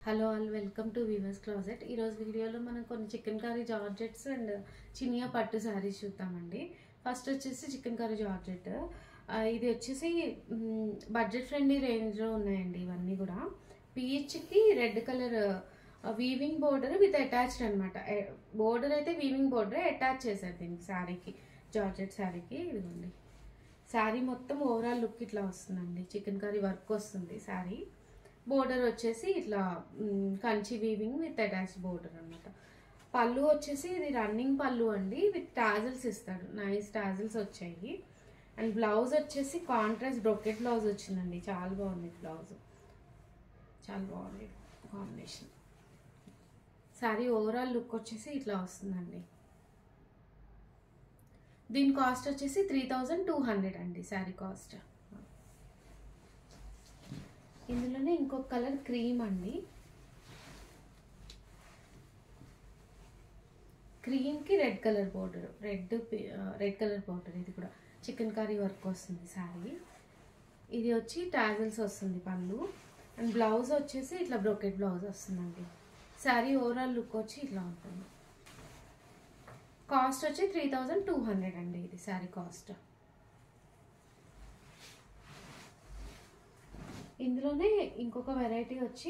hello all welcome to weavers closet ఈరోజు వీడియోలో మనం కొన్ని chicken curry georgettes and Chiniya పట్టు శారీస్ చూద్దామండి ఫస్ట్ వచ్చేసి చికెన్ కర్రీ జార్జెట్ ఆ, ఇది వచ్చేసి బడ్జెట్ ఫ్రెండ్లీ రేంజ్లో ఉన్నాయండి ఇవన్నీ కూడా పీచ్కి red colour weaving border with attached అనమాట బోర్డర్ అయితే వీవింగ్ బోర్డర్ అటాచ్ చేశారు దీనికి శారీకి జార్జెట్ శారీకి ఇదిగోండి శారీ మొత్తం ఓవరాల్ లుక్ ఇట్లా వస్తుందండి చికెన్ కర్రీ వర్క్ వస్తుంది శారీ బోర్డర్ వచ్చేసి ఇట్లా మ్, Kanchi weaving with attach border అన్నమాట పళ్ళు వచ్చేసి ఇది రన్నింగ్ పళ్ళు అండి విత్ టాజిల్స్ ఇస్తాడు నైస్ టాజిల్స్ వచ్చాయి అండ్ బ్లౌజ్ వచ్చేసి కాంట్రాస్ట్ బ్రొకెట్ బ్లౌజ్ వచ్చిందండి చాలా బాగుంది బ్లౌజ్ చాలా బాగుంది కాంబినేషన్ శారీ ఓవరాల్ లుక్ వచ్చేసి ఇట్లా వస్తుందండి దీని కాస్ట్ వచ్చేసి త్రీ థౌజండ్ టూ హండ్రెడ్ అండి శారీ కాస్ట్ ఇందులోనే ఇంకొక కలర్ క్రీమ్ అండి క్రీమ్కి red colour border red red colour border ఇది కూడా చికెన్ కర్రీ వర్క్ వస్తుంది శారీ ఇది వచ్చి టాజల్స్ వస్తుంది పళ్ళు అండ్ బ్లౌజ్ వచ్చేసి ఇట్లా బ్రోకెట్ బ్లౌజ్ వస్తుందండి శారీ ఓవరాల్ లుక్ వచ్చి ఇట్లా ఉంటుంది కాస్ట్ వచ్చి త్రీ థౌజండ్ టూ హండ్రెడ్ అండి ఇది శారీ కాస్ట్ ఇందులోనే ఇంకొక వెరైటీ వచ్చి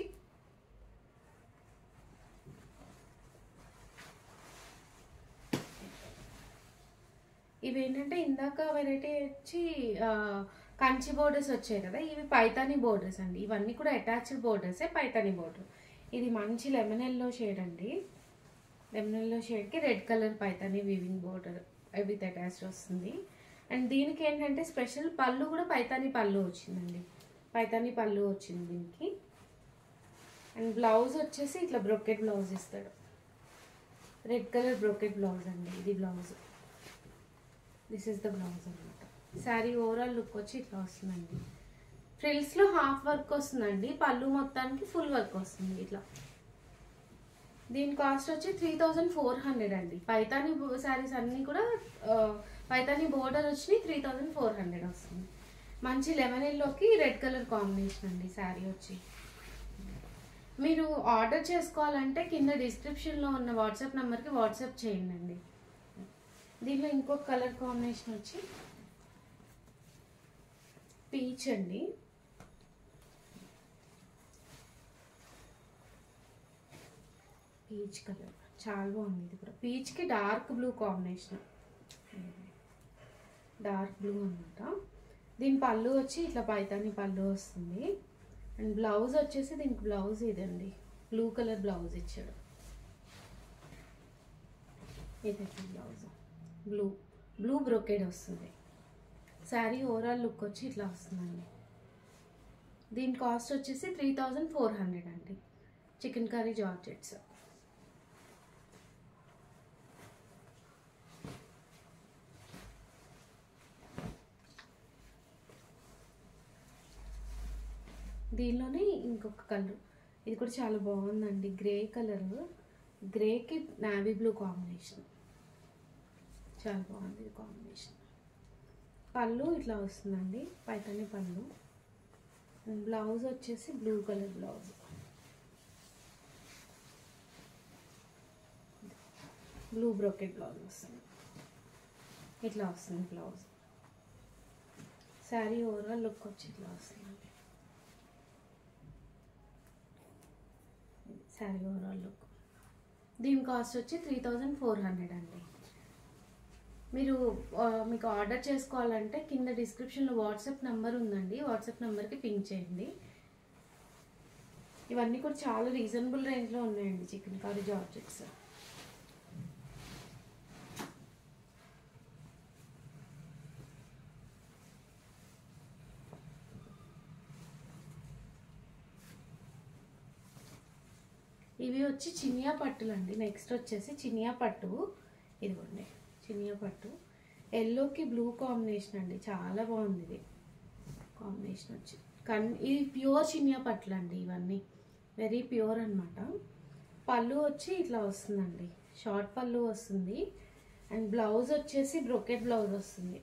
ఇవి ఏంటంటే ఇందాక వెరైటీ వచ్చి ఆ, కంచి బోర్డర్స్ వచ్చాయి కదా ఇవి పైతానీ బోర్డర్స్ అండి ఇవన్నీ కూడా అటాచ్డ్ బోర్డర్సే పైతానీ బోర్డర్ ఇది మంచి లెమన్ ఎల్లో షేడ్ అండి లెమన్ ఎల్లో షేడ్కి red colour Paithani weaving border with attached వస్తుంది అండ్ దీనికి ఏంటంటే స్పెషల్ పళ్ళు కూడా పైతానీ పళ్ళు వచ్చిందండి పైతానీ పళ్ళు వచ్చింది దీనికి అండ్ బ్లౌజ్ వచ్చేసి ఇట్లా బ్రొకెట్ బ్లౌజ్ ఇస్తాడు రెడ్ కలర్ బ్రొకెట్ బ్లౌజ్ అండి ఇది blouse this is the blouse అనమాట శారీ ఓవరాల్ లుక్ వచ్చి ఇట్లా వస్తుందండి ఫ్రిల్స్లో హాఫ్ వర్క్ వస్తుందండి పళ్ళు మొత్తానికి ఫుల్ వర్క్ వస్తుంది ఇట్లా దీని కాస్ట్ వచ్చి త్రీ థౌజండ్ ఫోర్ హండ్రెడ్ అండి పైతానీ శారీస్ అన్నీ కూడా ఆ, పైతానీ బోర్డర్ వచ్చి త్రీ థౌజండ్ ఫోర్ హండ్రెడ్ వస్తుంది మంచి లెమన్ ఎల్లోకి రెడ్ కలర్ కాంబినేషన్ అండి శారీ వచ్చి మీరు ఆర్డర్ చేసుకోవాలంటే కింద డిస్క్రిప్షన్లో ఉన్న వాట్సాప్ నెంబర్కి వాట్సాప్ చేయండి అండి దీనిలో ఇంకొక కలర్ కాంబినేషన్ వచ్చి పీచ్ అండి పీచ్ కలర్ చాలా బాగుంది ఇది కూడా పీచ్కి dark blue combination dark blue అనమాట దీని పళ్ళు వచ్చి ఇట్లా పైతాని పళ్ళు వస్తుంది అండ్ బ్లౌజ్ వచ్చేసి దీనికి బ్లౌజ్ ఇదండి బ్లూ కలర్ బ్లౌజ్ ఇచ్చాడు ఇది బ్లౌజ్ బ్లూ బ్లూ బ్రొకేడ్ వస్తుంది శారీ ఓవరాల్ లుక్ వచ్చి ఇట్లా వస్తుందండి దీని కాస్ట్ వచ్చేసి త్రీ థౌజండ్ ఫోర్ హండ్రెడ్ అండి చికెన్ కర్రీ జార్జెట్స్ దీనిలోనే ఇంకొక కలర్ ఇది కూడా చాలా బాగుందండి గ్రే కలర్ గ్రేకి నావీ బ్లూ కాంబినేషన్ చాలా బాగుంది ఇది కాంబినేషన్ పళ్ళు ఇట్లా వస్తుందండి పైతాని పళ్ళు బ్లౌజ్ వచ్చేసి blue colour blouse blue brocade blouse వస్తుంది ఇట్లా వస్తుంది బ్లౌజ్ శారీ ఓవరాల్ లుక్ వచ్చి ఇట్లా వస్తుందండి శారీ ఓవరాల్ లుక్ దీని కాస్ట్ వచ్చి త్రీ థౌజండ్ ఫోర్ హండ్రెడ్ అండి మీరు ఆ, మీకు ఆర్డర్ చేసుకోవాలంటే కింద డిస్క్రిప్షన్లో వాట్సాప్ నెంబర్ ఉందండి వాట్సాప్ నెంబర్కి పింక్ చేయండి ఇవన్నీ కూడా చాలా రీజనబుల్ రేంజ్లో ఉన్నాయండి చికెన్ కర్రీ జార్జెట్స్ ఇవి వచ్చి చినియా పట్టులు అండి నెక్స్ట్ వచ్చేసి చినియా పట్టు ఇదిగోండి చినియా పట్టు ఎల్లోకి బ్లూ కాంబినేషన్ అండి చాలా బాగుంది ఇది కాంబినేషన్ వచ్చి కన్ ఇది ప్యూర్ చినియా పట్టులు అండి ఇవన్నీ వెరీ ప్యూర్ అనమాట పళ్ళు వచ్చి ఇట్లా వస్తుందండి షార్ట్ పళ్ళు వస్తుంది అండ్ బ్లౌజ్ వచ్చేసి బ్రొకెట్ బ్లౌజ్ వస్తుంది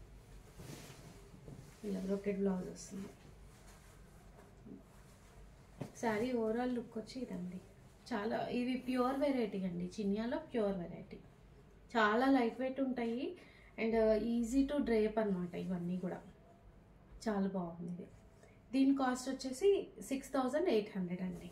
ఇలా బ్రొకెట్ బ్లౌజ్ వస్తుంది శారీ ఓవరాల్ లుక్ వచ్చి ఇదండి చాలా ఇవి ప్యూర్ వెరైటీ అండి చినియాలో ప్యూర్ వెరైటీ చాలా లైట్ వెయిట్ ఉంటాయి అండ్ ఈజీ టు డ్రేప్ అనమాట ఇవన్నీ కూడా చాలా బాగుంది ఇది దీని కాస్ట్ వచ్చేసి సిక్స్ థౌజండ్ ఎయిట్ హండ్రెడ్ అండి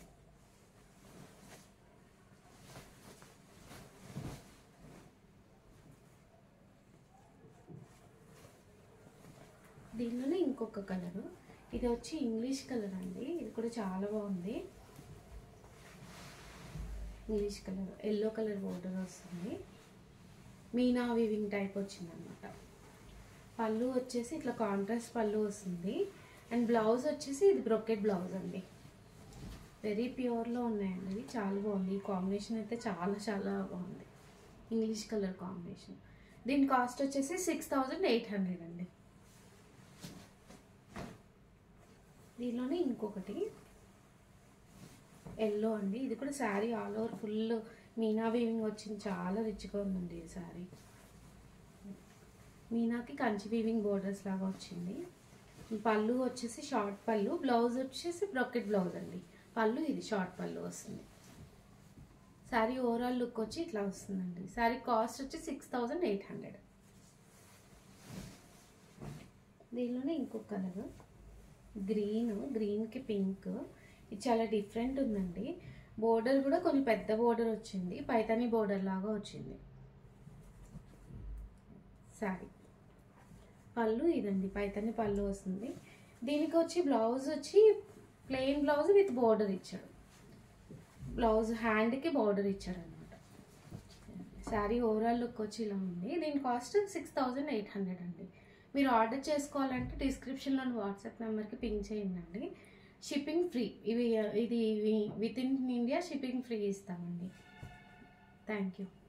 దీనిలోనే ఇంకొక కలరు ఇది వచ్చి ఇంగ్లీష్ కలర్ అండి ఇది కూడా చాలా బాగుంది English colour yellow colour border వస్తుంది మీనా వివింగ్ టైప్ వచ్చిందనమాట పళ్ళు వచ్చేసి ఇట్లా కాంట్రాస్ట్ పళ్ళు వస్తుంది అండ్ బ్లౌజ్ వచ్చేసి ఇది బ్రొకెట్ బ్లౌజ్ అండి వెరీ ప్యూర్లో ఉన్నాయండి ఇవి చాలా బాగుంది ఈ కాంబినేషన్ అయితే చాలా చాలా బాగుంది ఇంగ్లీష్ కలర్ కాంబినేషన్ దీని కాస్ట్ వచ్చేసి సిక్స్ థౌజండ్ ఎయిట్ హండ్రెడ్ అండి దీనిలోనే ఇంకొకటి ఎల్లో అండి ఇది కూడా sari all over full meena weaving వచ్చింది చాలా రిచ్గా ఉందండి ఈ శారీ మీనాకి కంచి వీవింగ్ బోర్డర్స్ లాగా వచ్చింది పళ్ళు వచ్చేసి షార్ట్ పళ్ళు బ్లౌజ్ వచ్చేసి బ్రొకెట్ బ్లౌజ్ అండి పళ్ళు ఇది షార్ట్ పళ్ళు వస్తుంది శారీ ఓవరాల్ లుక్ వచ్చి ఇట్లా వస్తుందండి శారీ కాస్ట్ వచ్చి సిక్స్ థౌజండ్ ఎయిట్ హండ్రెడ్ దీనిలోనే ఇంకొక కలర్ గ్రీన్ గ్రీన్కి పింక్ ఇది చాలా డిఫరెంట్ ఉందండి బోర్డర్ కూడా కొంచెం పెద్ద బోర్డర్ వచ్చింది పైతాని బోర్డర్ లాగా వచ్చింది శారీ పళ్ళు ఇదండి పైతాని పళ్ళు వస్తుంది దీనికి వచ్చి బ్లౌజ్ వచ్చి ప్లెయిన్ బ్లౌజ్ విత్ బోర్డర్ ఇచ్చాడు బ్లౌజ్ హ్యాండ్కి బోర్డర్ ఇచ్చాడు అనమాట శారీ ఓవరాల్ లుక్ వచ్చి ఇలా ఉంది దీని cost six thousand eight hundred అండి మీరు ఆర్డర్ చేసుకోవాలంటే డిస్క్రిప్షన్లోని వాట్సాప్ నెంబర్కి పింక్ చేయండి షిప్పింగ్ ఫ్రీ ఇవి ఇది within India shipping free ఇస్తామండి థ్యాంక్ యూ